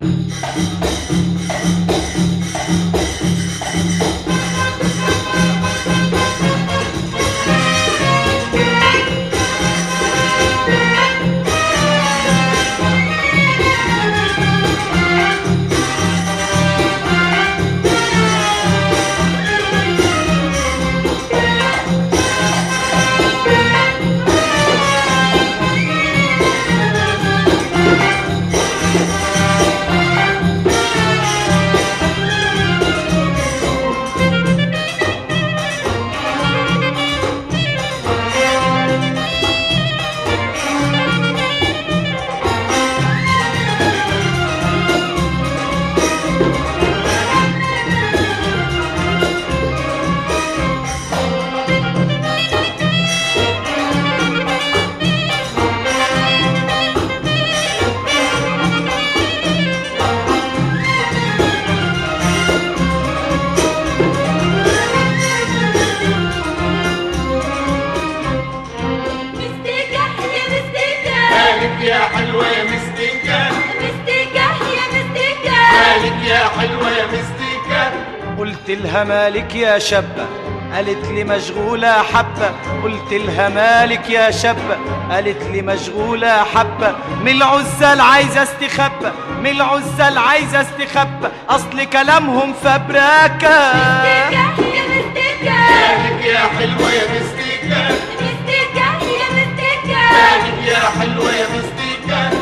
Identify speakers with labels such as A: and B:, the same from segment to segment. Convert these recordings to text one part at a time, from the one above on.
A: مستيكة يا مستيكة
B: مالك يا حلوة يا مستيكة
A: مستيكة يا مستيكة
B: مالك يا حلوة يا مستيكة
C: قلت لها مالك يا شابة قالت لي مشغولة حبة قلت لها مالك يا شابة قالت لي مشغولة حبة من العزال عايزة استخبى من العزال عايزة استخبى أصل كلامهم فبراكة
A: مستيكة يا مستيكة
B: مالك يا حلوة يا مستيكة
A: مستيكة يا مستيكة
B: مالك يا حلوة يا مستيكة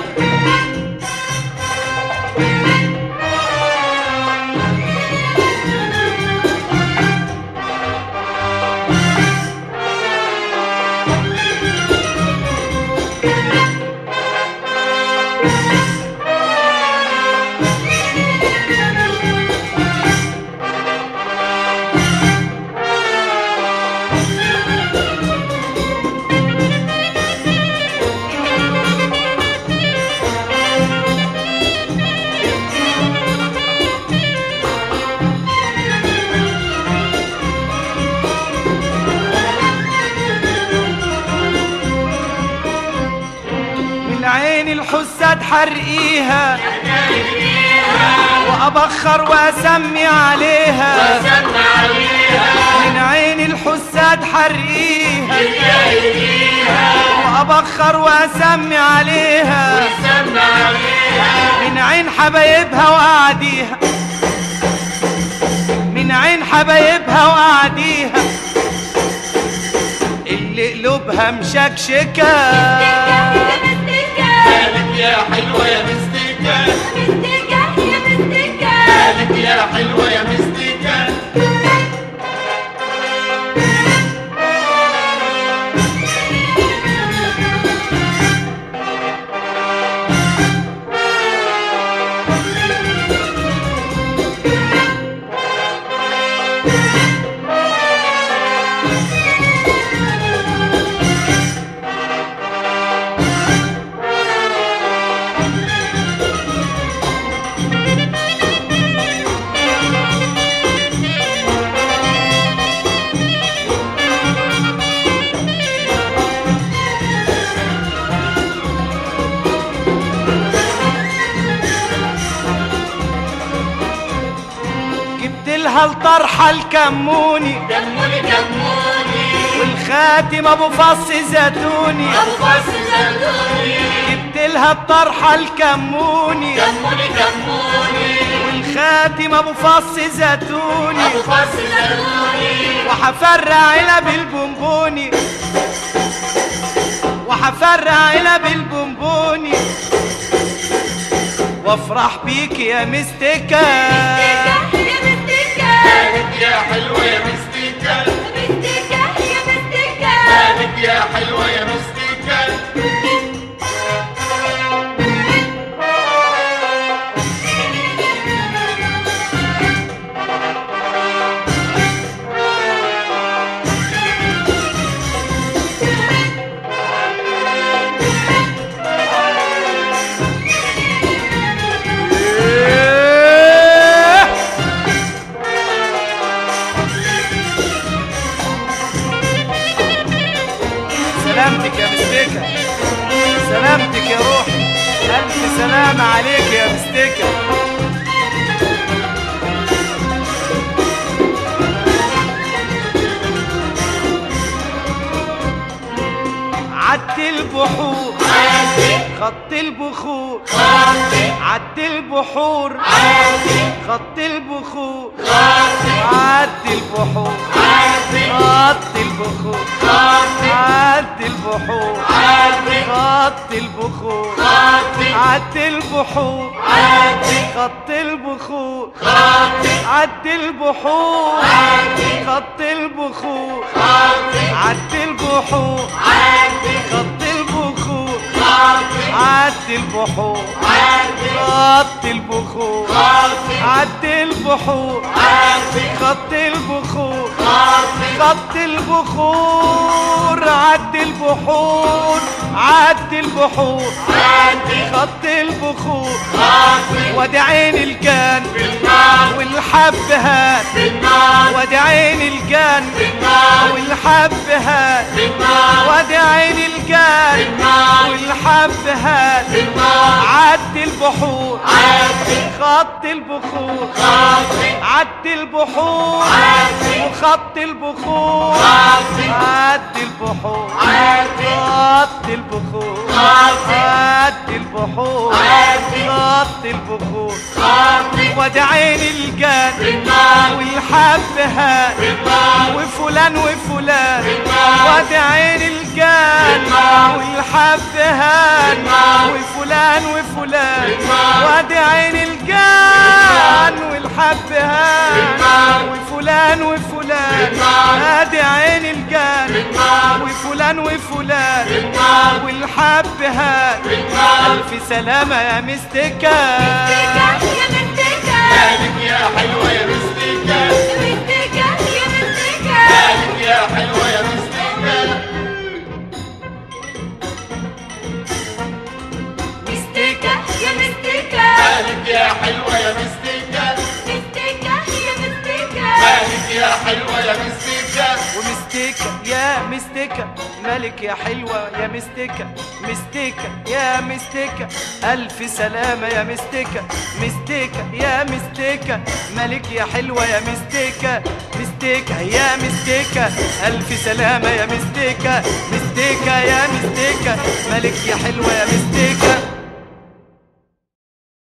C: من عين الحساد حرقيها وأبخر وأسمي عليها
B: سمع عليها
C: من عين الحساد حرقيها وأبخر وأسمي عليها
B: سمع عليها
C: من عين حبايبها وأعديها من عين حبايبها وأعديها اللي قلوبها مشكشكة
A: يا مستيكة
B: مالك يا حلوة يا مستيكة
A: مستيكة يا مستيكة
B: مالك يا حلوة يا مستيكة
C: جبت لها الطرحة الكموني
B: كموني كموني
C: والخاتم ابو فص زيتوني
B: أبو فص زيتوني
C: جبت لها الطرحة الكموني
B: كموني كموني
C: والخاتم ابو فص زيتوني
B: أبو فص زيتوني
C: وحفرع علب البونبوني وحفرع علب البونبوني وافرح بيك يا مستكة
A: يا مستيكة
B: مالك يا حلوة يا مستيكة
A: مستيكة يا مستيكة
B: مالك يا حلوة يا مستيكة
C: إيه. سلامتك يا مستكة البخور عد البحور خط البخور عد البحور خط البخور عد البحور خط البخور عد البحور خط البخور عد البحور خط البخور عد البحور خط البخور عد البحور خط البخور عد البحور خط البخور خط البخور عد البحور عد البحور خط البخور وادي عين الجان والحب هات وادي عين الجان والحب هات وادي عين الجان والحب هات عد البحور خط البخور عد البحور وخط البخور عد البحور خط البخور عد البحور خط البخور وادي عين الجان والحب هات وفلان وفلان وادي عين الجان والحب هات وفلان وفلان وادي عين الجان والحب هات وفلان وفلان ادي عين الجان وفلان وفلان والحب هات الف سلامه يا مستكه
A: مستكة يا مستكة
B: مالك يا حلوة يا مستيكة
A: مستكة يا مستكة
B: مالك يا حلوة يا مستيكة
A: مستكة يا مستكة
B: مالك يا حلوة يا مستيكة
A: مستكة يا مستكة
B: مالك يا حلوة يا مستيكة
C: ومستيكة يا مستيكة ملك يا حلوة يا مستيكة مستيكة يا مستيكة ألف سلامة يا مستيكة مستيكة يا مستيكة ملك يا حلوة يا مستيكة مستيكة يا مستيكة ألف سلامة يا مستيكة مستيكة يا مستيكة ملك يا حلوة يا مستيكة